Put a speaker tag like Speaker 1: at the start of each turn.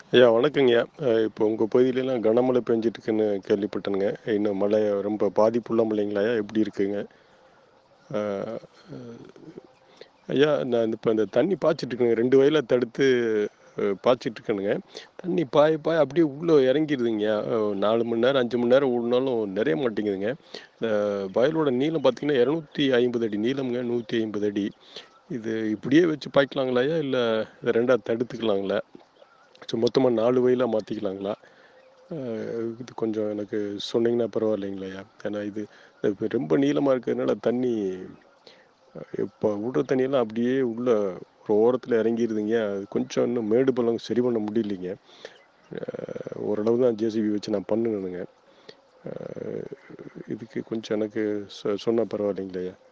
Speaker 1: ஐயா வணக்கங்கய்யா அஹ் இப்போ உங்கள் பகுதியிலலாம் கனமழை பெஞ்சிட்ருக்குன்னு கேள்விப்பட்டேனுங்க இன்னும் மழை ரொம்ப பாதிப்புள்ள மழைங்களாயா எப்படி இருக்குங்க அஹ் அஹ் ஐயா நான் இப்போ இந்த தண்ணி பாய்ச்சிட்ருக்கேங்க ரெண்டு வயலை தடுத்து அஹ், பாய்ச்சிட்ருக்கேனுங்க தண்ணி பாய பாய அப்படியே உள்ளே இறங்கிடுதுங்கய்யா அஹ், நாலு மணி நேரம் அஞ்சு மணி நேரம் ஓடினாலும் நிறைய மாட்டேங்குதுங்க இந்த வயலோட நீளம் பார்த்தீங்கன்னா இரநூத்தி ஐம்பது அடி நீளம்ங்க நூற்றி ஐம்பது அடி இது இப்படியே வச்சு பாய்க்கலாங்களாயா இல்லை இதை ரெண்டாக தடுத்துக்கலாங்களா ஸோ மொத்தமாக நாலு வயலாக மாற்றிக்கலாங்களா இது கொஞ்சம் எனக்கு சொன்னீங்கன்னா பரவாயில்லைங்களாயா ஏன்னா இது இப்போ ரொம்ப நீளமாக இருக்கிறதுனால தண்ணி இப்போ விடுற தண்ணியெல்லாம் அப்படியே உள்ள ஒரு ஓரத்தில் இறங்கிடுதுங்க அது கொஞ்சம் இன்னும் மேடு பள்ளம் சரி பண்ண முடியலைங்க அஹ் ஓரளவு தான் ஜேசிபி வச்சு நான் பண்ணுனேனுங்க அஹ் இதுக்கு கொஞ்சம் எனக்கு சொ சொன்னால் பரவாயில்லைங்களையா